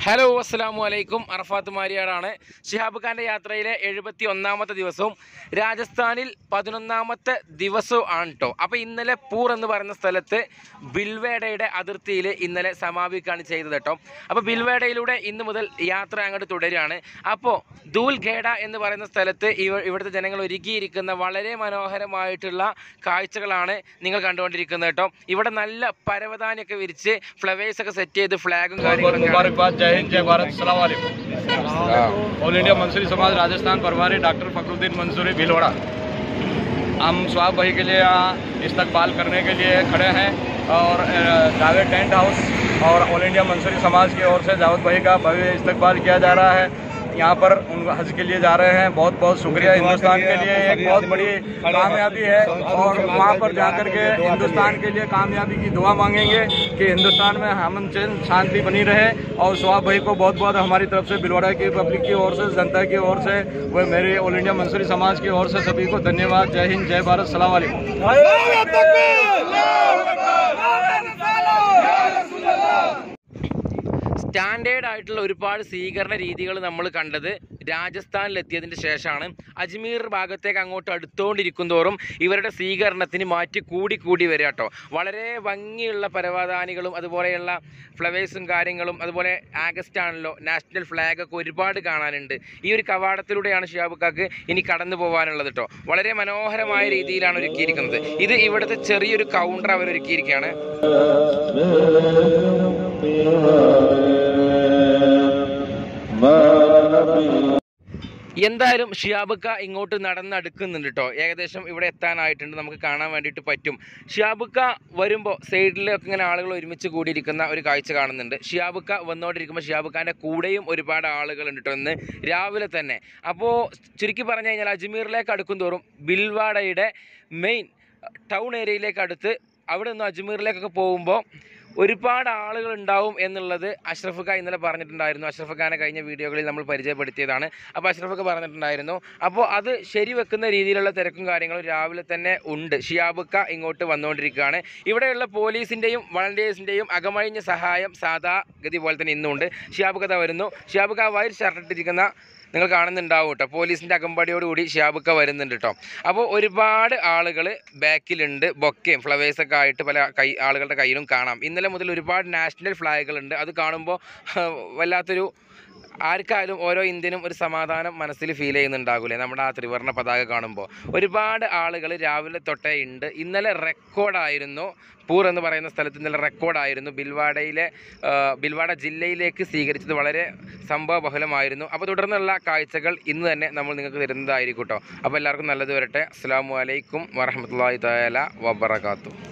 hello അസ്സാമു അലൈക്കും അറഫാത്ത് മാരിയാടാണ് ഷിഹാബ് ഖാൻ്റെ യാത്രയിലെ എഴുപത്തി ഒന്നാമത്തെ ദിവസവും രാജസ്ഥാനിൽ പതിനൊന്നാമത്തെ ദിവസവും ആണ് കേട്ടോ അപ്പോൾ ഇന്നലെ പൂർ എന്ന് പറയുന്ന സ്ഥലത്ത് ബിൽവേഡയുടെ അതിർത്തിയിൽ ഇന്നലെ സമാപിക്കുകയാണ് ചെയ്തത് കേട്ടോ അപ്പോൾ ബിൽവേഡയിലൂടെ ഇന്ന് മുതൽ യാത്ര അങ്ങോട്ട് തുടരുകയാണ് അപ്പോൾ ദൂൽ ഖേഡ എന്ന് പറയുന്ന സ്ഥലത്ത് ഇവ ഇവിടുത്തെ ജനങ്ങൾ ഒരുക്കിയിരിക്കുന്ന വളരെ മനോഹരമായിട്ടുള്ള കാഴ്ചകളാണ് നിങ്ങൾ കണ്ടുകൊണ്ടിരിക്കുന്നത് കേട്ടോ ഇവിടെ നല്ല പരവതാനിയൊക്കെ വിരിച്ച് ഫ്ലവേഴ്സ് ഒക്കെ സെറ്റ് ചെയ്ത് ഫ്ലാഗും बहुत बहुत കാര്യങ്ങളൊക്കെ मुबारकबाद जय हिंद जय भारत सलाम वालेकुम ऑल इंडिया मंसूरी समाज राजस्थान प्रभारी डॉक्टर फखरुद्दीन मंसूरी भिलवाड़ा हम स्वाब भाई के लिए यहाँ इस्तकबाल करने के लिए खड़े हैं और अ, जावेद टेंट हाउस और ऑल इंडिया मंसूरी समाज की ओर से जावेद भाई का भव्य इस्तकबाल किया जा रहा है यहाँ पर उन हज के लिए जा रहे हैं बहुत बहुत शुक्रिया हिंदुस्तान के लिए एक बहुत बड़ी कामयाबी है और वहाँ पर जाकर के हिंदुस्तान के लिए कामयाबी की दुआ मांगेंगे कि हिंदुस्तान में अमन चैन शांति बनी रहे और स्वाब भाई को बहुत बहुत हमारी तरफ से बिलवाड़ा की पब्लिक की ओर से जनता की ओर से व मेरे ऑल इंडिया मंसूरी समाज की ओर से सभी को धन्यवाद जय हिंद जय भारत सलाम वालेकुम സ്റ്റാൻഡേർഡ് ആയിട്ടുള്ള ഒരുപാട് സ്വീകരണ രീതികൾ നമ്മൾ കണ്ടത് രാജസ്ഥാനിലെത്തിയതിന് ശേഷമാണ് അജ്മീർ ഭാഗത്തേക്ക് അങ്ങോട്ട് അടുത്തുകൊണ്ടിരിക്കും തോറും ഇവരുടെ സ്വീകരണത്തിന് മാറ്റി കൂടി കൂടി വരിക കേട്ടോ വളരെ ഭംഗിയുള്ള പരവതാനികളും അതുപോലെയുള്ള ഫ്ലവേഴ്സും കാര്യങ്ങളും അതുപോലെ ആഗസ്റ്റ് ആണല്ലോ നാഷണൽ ഫ്ലാഗ് ഒക്കെ ഒരുപാട് കാണാനുണ്ട് ഈ ഒരു കവാടത്തിലൂടെയാണ് ഷിയാബുക്കാക്ക് ഇനി കടന്നു പോകാനുള്ളത് കേട്ടോ വളരെ മനോഹരമായ രീതിയിലാണ് ഒരുക്കിയിരിക്കുന്നത് ഇത് ഇവിടുത്തെ ചെറിയൊരു കൗണ്ടർ അവർ ഒരുക്കിയിരിക്കുകയാണ് എന്തായാലും ഷിയാബുക്ക ഇങ്ങോട്ട് നടന്നടുക്കുന്നുണ്ട് കേട്ടോ ഏകദേശം ഇവിടെ എത്താനായിട്ടുണ്ട് നമുക്ക് കാണാൻ വേണ്ടിയിട്ട് പറ്റും ഷിയാബുക്ക വരുമ്പോൾ സൈഡിലൊക്കെ ഇങ്ങനെ ആളുകൾ ഒരുമിച്ച് കൂടിയിരിക്കുന്ന ഒരു കാഴ്ച കാണുന്നുണ്ട് ഷിയാബുക്ക വന്നുകൊണ്ടിരിക്കുമ്പോൾ ഷിയാബുക്കാൻ്റെ കൂടെയും ഒരുപാട് ആളുകളുണ്ട് കേട്ടോ ഇന്ന് രാവിലെ തന്നെ അപ്പോൾ ചുരുക്കി പറഞ്ഞു കഴിഞ്ഞാൽ അജ്മീറിലേക്ക് അടുക്കും തോറും ബിൽവാഡയുടെ മെയിൻ ടൗൺ ഏരിയയിലേക്ക് അടുത്ത് അവിടെ നിന്ന് അജ്മീറിലേക്കൊക്കെ പോകുമ്പോൾ ഒരുപാട് ആളുകൾ ഉണ്ടാവും എന്നുള്ളത് അഷ്റഫ് ഖാൻ ഇന്നലെ പറഞ്ഞിട്ടുണ്ടായിരുന്നു അഷ്റഫ് ഖാനെ കഴിഞ്ഞ വീഡിയോകളിൽ നമ്മൾ പരിചയപ്പെടുത്തിയതാണ് അപ്പോൾ അഷ്റഫ് ഖാൻ പറഞ്ഞിട്ടുണ്ടായിരുന്നു അപ്പോൾ അത് ശരിവെക്കുന്ന രീതിയിലുള്ള തിരക്കും കാര്യങ്ങളും രാവിലെ തന്നെ ഉണ്ട് ഷിയാബുക്ക ഇങ്ങോട്ട് വന്നുകൊണ്ടിരിക്കുകയാണ് ഇവിടെയുള്ള പോലീസിൻ്റെയും വളണ്ടിയേഴ്സിൻ്റെയും അകമഴിഞ്ഞ സഹായം സാധാ ഗതി പോലെ തന്നെ ഇന്നുണ്ട് ഷിയാബുക്ക ദാ വരുന്നു ഷിയാബുക്ക വൈറ്റ് ഷർട്ടിട്ടിരിക്കുന്ന നിങ്ങൾ കാണുന്നുണ്ടാവും കേട്ടോ പോലീസിൻ്റെ അകമ്പടിയോടുകൂടി ഷിയാബുക്ക വരുന്നുണ്ട് കേട്ടോ അപ്പോൾ ഒരുപാട് ആളുകൾ ബാക്കിലുണ്ട് ബൊക്കയും ഫ്ലവേഴ്സൊക്കെ ആയിട്ട് പല കൈ ആളുകളുടെ കയ്യിലും കാണാം ഇന്നലെ മുതൽ ഒരുപാട് നാഷണൽ ഫ്ലാഗുകളുണ്ട് അത് കാണുമ്പോൾ വല്ലാത്തൊരു ആർക്കായാലും ഓരോ ഇന്ത്യനും ഒരു സമാധാനം മനസ്സിൽ ഫീൽ ചെയ്യുന്നുണ്ടാകൂലേ നമ്മുടെ ആ ത്രിവർണ്ണ പതാക കാണുമ്പോൾ ഒരുപാട് ആളുകൾ രാവിലെ തൊട്ടേ ഉണ്ട് ഇന്നലെ റെക്കോർഡായിരുന്നു പൂർ എന്ന് പറയുന്ന സ്ഥലത്ത് ഇന്നലെ റെക്കോർഡായിരുന്നു ബിൽവാഡയിലെ ആ, ബിൽവാഡ ജില്ലയിലേക്ക് സ്വീകരിച്ചത് വളരെ സംഭവബഹുലമായിരുന്നു അപ്പോൾ തുടർന്നുള്ള കാഴ്ചകൾ ഇന്ന് തന്നെ നമ്മൾ നിങ്ങൾക്ക് തരുന്നതായിരിക്കും കേട്ടോ അപ്പോൾ എല്ലാവർക്കും നല്ലത് വരട്ടെ അസ്സാം വലൈക്കും വറഹമത്തല്ലാഹി തആല വബറകാതുഹു